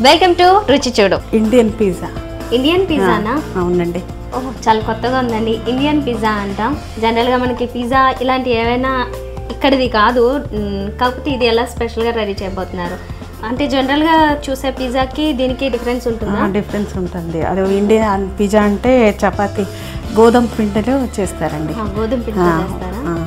Welcome to రుచి చూడు Indian pizza Indian పిజ్జానా అవునండి ఓహ్ చాలా కొత్తగా ఉందండి ఇండియన్ పిజ్జా అంట జనరల్గా మనకి పిజ్జా ఇలాంటి ఏవైనా ఇక్కడిది కాదు మ్, కాకపోతే ఇది ఎలా స్పెషల్గా రెడీ చేయబోతున్నారు అంటే జనరల్గా చూసే పిజ్జాకి దీనికి డిఫరెన్స్ ఉంటుందా డిఫరెన్స్ ఉంటుంది అది ఇండియన్ పిజ్జా అంటే చపాతి గోధుమ పిండిలో చేస్తారండి ఆ, గోధుమ పిండితో ఆ, చేస్తారా ఆ.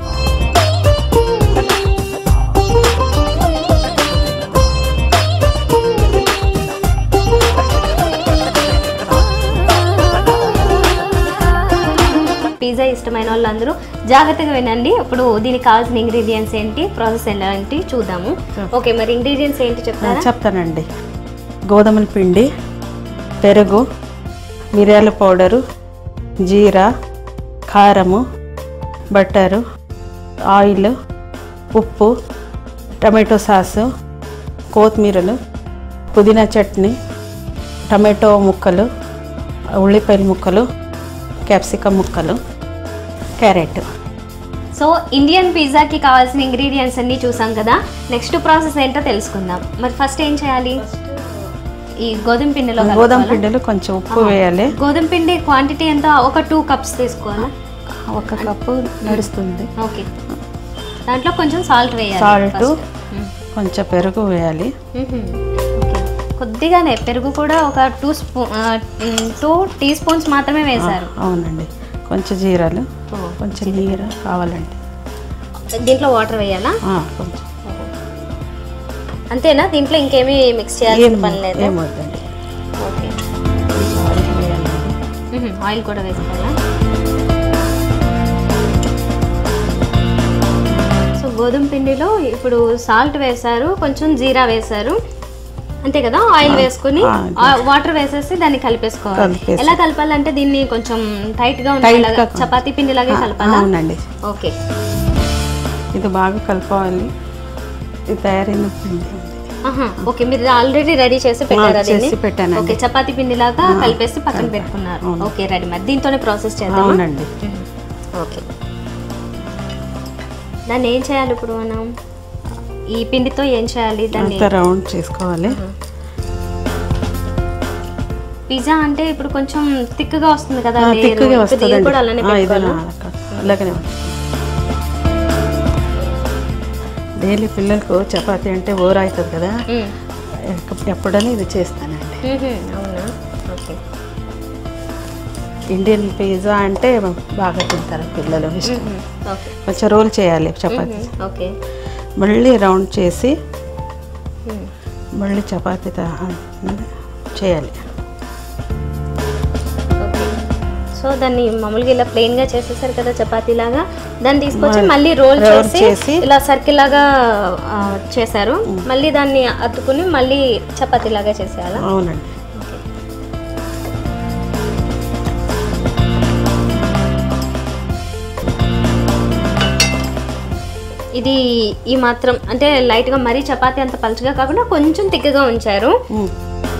పిజ్జా ఇష్టమైన వాళ్ళందరూ జాగ్రత్తగా వినండి ఇప్పుడు దీనికి కావాల్సిన ఇంగ్రీడియంట్స్ ఏంటి ప్రాసెస్ ఏంటి చూద్దాము ఓకే మరి ఇంగ్రీడియంట్స్ ఏంటి ఆ, చెప్తారా చెప్తానండి గోధుమల పిండి పెరుగు మిరియాల పౌడరు జీరా కారము బట్టరు ఆయిల్ ఉప్పు టమాటో సాసు కొత్తిమీరలు పుదీనా చట్నీ టమాటో ముక్కలు ఉల్లిపాయల ముక్కలు క్యాప్సికమ్ ముక్కలు క్యారెట్ సో ఇండియన్ పిజ్జాకి కావాల్సిన ఇంగ్రీడియంట్స్ అన్ని చూసాం కదా నెక్స్ట్ ప్రాసెస్ ఏంటో తెలుసుకుందాం మరి ఫస్ట్ ఏం చేయాలి ఈ గోధుమ పిండిలో గోధుమ కలుపుకోవాలా? పిండిలో కొంచెం ఉప్పు వేయాలి గోధుమ పిండి క్వాంటిటీ ఎంత ఒక టూ కప్స్ తీసుకోవాలా ఒక కప్పు నడుస్తుంది ఓకే దాంట్లో కొంచెం సాల్ట్ వేయాలి సాల్ట్ first. మ్మ్. కొంచెం పెరుగు వేయాలి మ్మ్. ఓకే. కొద్దిగానే పెరుగు కూడా ఒక two spoon two teaspoons మాత్రమే వేశారు అవునండి కొంచెం జీరాలు ఓ. కొంచెం నీరు కావాలండి దీంట్లో వాటర్ వేయాలా ఆ, కొంచెం అంతేనా దీంట్లో ఇంకేమీ మిక్స్ చేయాల్సిన పని లేదు ఏమవుతుంది ఓకే మ్మ్. ఆయిల్ కూడా వేసుకోవాలా సో గోధుమ పిండిలో ఇప్పుడు సాల్ట్ వేశారు కొంచెం జీరా వేశారు అంతే కదా ఆయిల్ వేసుకుని ఆ, వాటర్ వేసేసి దాన్ని కలిపేసుకోవాలి కలిపేసి. ఎలా కలపాలంటే దీన్ని కొంచెం టైట్ గా Tight ఉండేలాగా గా. చపాతీ పిండి లాగే కలపాలా అవునండి ఓకే ఇది బాగా కలుపుకోవాలి ఇది తయారైన పిండి ఉంది. ఆహా ఓకే మీరు ఆల్రెడీ రెడీ చేసి పెట్టారా చేసి దీన్ని పెట్టానండి. ఓకే చపాతీ పిండి లాగా కలిపేసి పక్కన పెట్టుకున్నారు అవును. ఓకే రెడీ మరి దీంతోనే ప్రాసెస్ చేద్దాం అవునండి ఓకే దాన్ని ఏం చేయాలి ఇప్పుడు మనం ఈ పిండితో ఏం చేయాలి దాన్ని అంతా రౌండ్ చేసుకోవాలి పిజ్జా అంటే ఇప్పుడు కొంచెం థిక్గా వస్తుంది కదా ఆ, layer. తిక్కుగా ఇప్పుడు వస్తుంది దీన్ని కూడా అలానే పెట్టుకోవాలా? అలాగనే వస్తుంది. డైలీ పిల్లలకు చపాతీ అంటే ఓవర్ అవుతుంది కదా మ్మ్. ఎప్పుడని ఇది చేస్తానండి మ్మ్. అవునా ఓకే ఇండియన్ పిజ్జా అంటే బాగా తింటారు పిల్లలు ఇష్టం మ్మ్. ఓకే కొంచెం రోల్ చేయాలి చపాతీ మ్మ్. ఓకే మళ్ళీ రౌండ్ చేసి మ్మ్. మళ్ళీ చపాతీ త- చేయాలి ఓకే సో దాన్ని మామూలుగా ఇలా ప్లెయిన్ గా చేసేసారు కదా చపాతీ లాగా దాన్ని తీసుకొచ్చి మళ్ళీ రోల్ roll చేసి చేసి ఇలా సర్కిల్ లాగా ఆ, చేశారు మళ్ళీ దాన్ని అతుకుని మళ్ళీ చపాతీ లాగా చేసేయాలా అవునండి ఓకే. ఇది ఈ మాత్రం అంటే లైట్ గా మరీ చపాతీ అంత పలుచగా కాకుండా కొంచెం తిక్కగా ఉంచారు ఉమ్.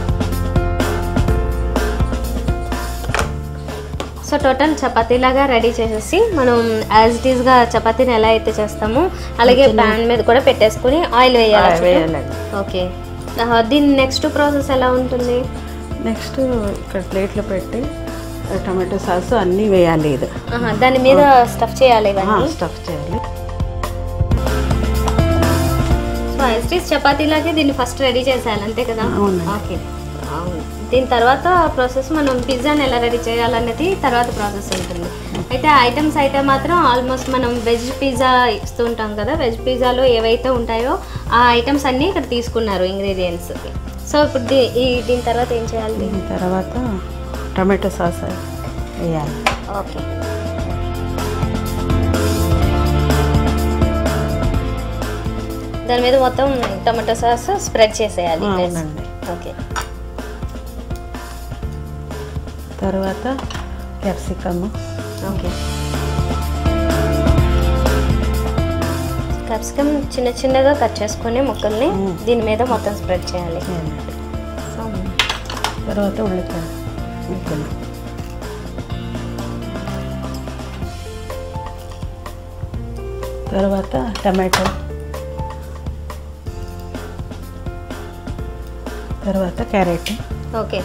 సో టోటల్ చపాతీ లాగా రెడీ చేసేసి మనం యాజ్ ఇట్ ఈస్గా చపాతీని ఎలా అయితే చేస్తామో అలాగే ప్యాన్ మీద కూడా పెట్టేసుకుని ఆయిల్ వేయాలి చుట్టూ. వేయాలండి ఓకే ఆ, దీని నెక్స్ట్ ప్రాసెస్ ఎలా ఉంటుంది నెక్స్ట్ ఇక్కడ ప్లేట్లో పెట్టి టమాటో సాస్ అన్నీ వేయాలి ఇది ఆహా, దాని మీద స్టఫ్ చేయాలి ఇవన్నీ స్టఫ్ చేయాలి so as it is chapati లాగే దీన్ని ఫస్ట్ రెడీ చేసేయాలి అంతే కదా అవునండి. ఓకే అవును దీని తర్వాత ప్రాసెస్ మనం పిజ్జాని ఎలా రెడీ చేయాలనేది తర్వాత ప్రాసెస్ ఉంటుంది అయితే ఐటమ్స్ అయితే మాత్రం ఆల్మోస్ట్ మనం వెజ్ పిజ్జా ఇస్తూ ఉంటాం కదా వెజ్ పిజ్జాలో ఏవైతే ఉంటాయో ఆ ఐటమ్స్ అన్నీ ఇక్కడ తీసుకున్నారు ఇంగ్రీడియంట్స్ సో ఇప్పుడు దీ ఈ దీని తర్వాత ఏం చేయాలి దీని తర్వాత టమాటో సాస్ వేయాలి ఓకే దాని మీద మొత్తం టమాటో సాస్ స్ప్రెడ్ చేసేయాలి అవునండి ఓకే తర్వాత క్యాప్సికమ్ ఓకే క్యాప్సికమ్ చిన్న చిన్నగా కట్ చేసుకొని ముక్కల్ని మ్మ్. దీని మీద మొత్తం స్ప్రెడ్ చేయాలి వేయాలండి సో, తర్వాత ఉల్లిపాయ ముక్కలు తర్వాత టమాటో తర్వాత క్యారెట్ ఓకే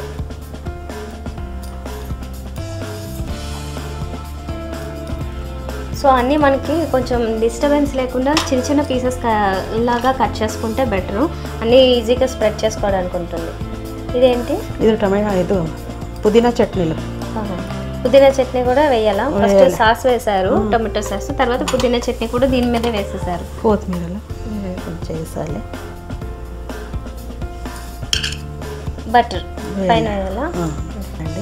సో అన్నీ మనకి కొంచెం డిస్టర్బెన్స్ లేకుండా చిన్న చిన్న పీసెస్ లాగా కట్ చేసుకుంటే బెటరు అన్నీ ఈజీగా స్ప్రెడ్ చేసుకోవడానికి ఉంటుంది ఇదేంటి ఇది టమాటా ఇది పుదీనా చట్నీలు ఆహా. పుదీనా చట్నీ కూడా వేయాలా ఫస్ట్ వేయాలి. సాస్ వేశారు టొమాటో సాస్ తర్వాత పుదీనా చట్నీ కూడా దీని మీదే వేసేసారు కొత్తిమీరలు కొంచెం వేసాలి బటర్ పైన వేయాలా ఆ, అండి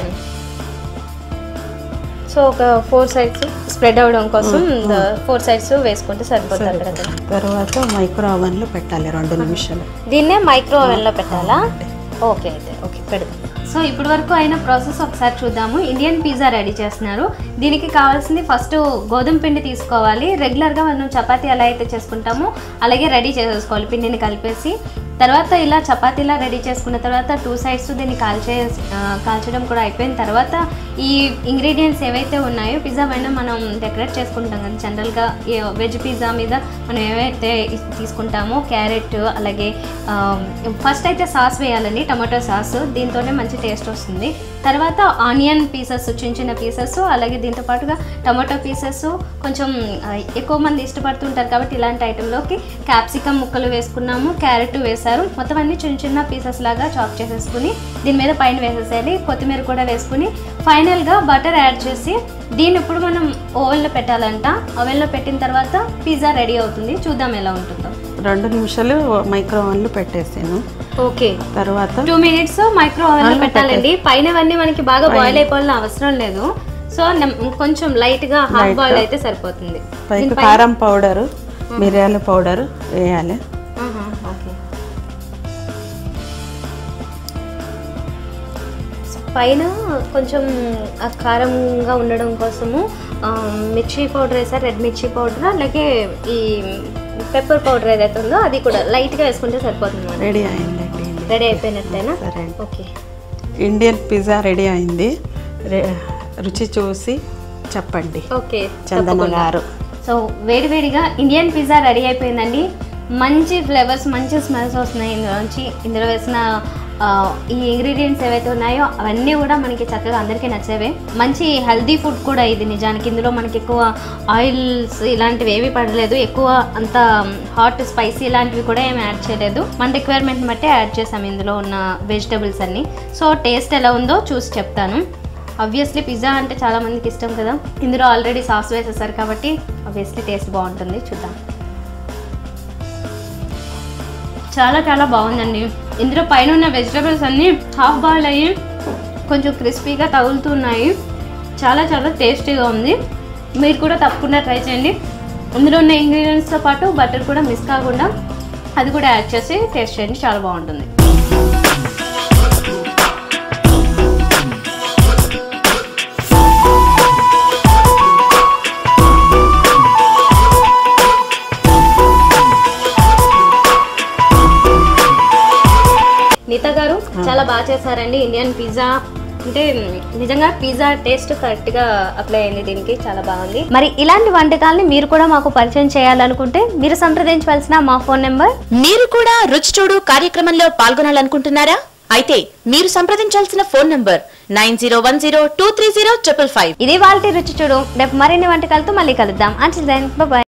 సో ఒక ఫోర్ సైడ్స్ స్ప్రెడ్ అవడం కోసం ఫోర్ సైడ్స్ వేసుకుంటే సరిపోతుంది అక్కడ తర్వాత మైక్రో ఓవెన్లో పెట్టాలి రెండు నిమిషాలు దీన్నే మైక్రో ఓవెన్లో పెట్టాలా ఓకే అయితే ఓకే పెడదాం సో ఇప్పటి వరకు అయిన ప్రాసెస్ ఒకసారి చూద్దాము ఇండియన్ పిజ్జా రెడీ చేస్తున్నారు దీనికి కావాల్సింది ఫస్ట్ గోధుమ పిండి తీసుకోవాలి రెగ్యులర్గా మనం చపాతీ ఎలా అయితే చేసుకుంటామో అలాగే రెడీ చేసేసుకోవాలి పిండిని కలిపేసి తర్వాత ఇలా చపాతీలా రెడీ చేసుకున్న తర్వాత టూ సైడ్స్ దీన్ని కాల్చే ఆ, కాల్చడం కూడా అయిపోయిన తర్వాత ఈ ఇంగ్రీడియంట్స్ ఏవైతే ఉన్నాయో పిజ్జా పైన మనం డెకరేట్ చేసుకుంటాం కదా జనరల్గా వెజ్ పిజ్జా మీద మనం ఏవైతే ఇ- తీసుకుంటామో క్యారెట్ అలాగే ఫస్ట్ అయితే సాస్ వేయాలండి టమాటో సాస్ దీంతోనే మంచి టేస్ట్ వస్తుంది తర్వాత ఆనియన్ పీసెస్ చిన్న చిన్న పీసెస్ అలాగే దీంతో పాటుగా టమాటో పీసెస్ కొంచెం ఆ, ఎక్కువ మంది ఇష్టపడుతుంటారు కాబట్టి ఇలాంటి ఐటెంలోకి క్యాప్సికమ్ ముక్కలు వేసుకున్నాము క్యారెట్ వేశారు మొత్తం అన్ని చిన్న చిన్న పీసెస్ లాగా చాప్ చేసేసుకుని దీని మీద పైన వేసేసేయాలి కొత్తిమీర కూడా వేసుకుని ఫైనల్గా బటర్ యాడ్ చేసి దీన్ని ఇప్పుడు మనం ఓవెన్లో పెట్టాలంట ఓవెన్లో పెట్టిన తర్వాత పిజ్జా రెడీ అవుతుంది చూద్దాం ఎలా ఉంటుందో రెండు నిమిషాలు మైక్రో ఓవెన్లో పెట్టేసాను ఓకే తర్వాత టూ మినిట్స్ మైక్రో ఓవెన్ లో అవును, పెట్టాలండి పైనవన్నీ మనకి బాగా బాయిల్ అయిపోవాలని అవసరం లేదు సో నెమ్- కొంచెం లైట్ గా హాఫ్ Light బాయిల్ గా. అయితే సరిపోతుంది పైకి దీనిపైన- కారం పౌడరు మిరియాల పౌడర్ వేయాలి ఆహా, ఓకే పైన కొంచెం ఆ కారంగా ఉండడం కోసము ఆ, మిర్చి పౌడర్ వేసారు రెడ్ మిర్చి పౌడర్ అలాగే ఈ పెప్పర్ పౌడర్ ఏదైతే ఉందో అది కూడా లైట్గా వేసుకుంటే సరిపోతుంది మనకి రెడీ అయిందండి రెడీ అయిపోయినట్టేనా సరే అండి ఓకే ఇండియన్ పిజ్జా రెడీ అయింది రె- రుచి చూసి చెప్పండి ఓకే చందన తప్పకుండా. గారు సో వేడివేడిగా ఇండియన్ పిజ్జా రెడీ అయిపోయిందండి మంచి ఫ్లేవర్స్ మంచి స్మెల్స్ వస్తున్నాయి ఇందులోంచి ఇందులో వేసిన ఆ, ఈ ఇంగ్రీడియంట్స్ ఏవైతే ఉన్నాయో అవన్నీ కూడా మనకి చక్కగా అందరికీ నచ్చేవే మంచి హెల్దీ ఫుడ్ కూడా ఇది నిజానికి ఇందులో మనకి ఎక్కువ ఆయిల్స్ ఇలాంటివి ఏవి పడలేదు ఎక్కువ అంత హాట్ స్పైసీ ఇలాంటివి కూడా ఏమి యాడ్ చేయలేదు మన రిక్వైర్మెంట్ బట్టే యాడ్ చేసాం ఇందులో ఉన్న వెజిటబుల్స్ అన్నీ సో టేస్ట్ ఎలా ఉందో చూసి చెప్తాను ఆబ్వియస్లీ పిజ్జా అంటే చాలా మందికి ఇష్టం కదా ఇందులో ఆల్రెడీ సాస్ వేసేసారు కాబట్టి ఆబ్వియస్లీ టేస్ట్ బాగుంటుంది చూద్దాం చాలా చాలా బాగుందండి ఇందులో పైన ఉన్న వెజిటబుల్స్ అన్నీ హాఫ్ బాయిల్ అయ్యి కొంచెం క్రిస్పీగా తగులుతున్నాయి చాలా చాలా టేస్టీగా ఉంది మీరు కూడా తప్పకుండా ట్రై చేయండి ఇందులో ఉన్న ఇంగ్రీడియంట్స్తో పాటు బటర్ కూడా మిస్ కాకుండా అది కూడా యాడ్ చేసి టేస్ట్ చేయండి చాలా బాగుంటుంది నీత గారు చాలా బాగా చేశారండి ఇండియన్ పిజ్జా అంటే మ్, నిజంగా పిజ్జా టేస్ట్ కరెక్ట్ గా అప్లై అయింది దీనికి చాలా బాగుంది మరి ఇలాంటి వంటకాలని మీరు కూడా మాకు పరిచయం చేయాలనుకుంటే మీరు సంప్రదించవలసిన మా ఫోన్ నెంబర్ మీరు కూడా రుచి చూడు కార్యక్రమంలో పాల్గొనాలనుకుంటున్నారా అయితే మీరు సంప్రదించాల్సిన phone number nine zero one zero two three zero triple five ఇది వాళ్ళ రుచి చూడు రేపు మరిన్ని వంటకాలతో మళ్ళీ కలుద్దాం అంటిల్ దెన్ బాయ్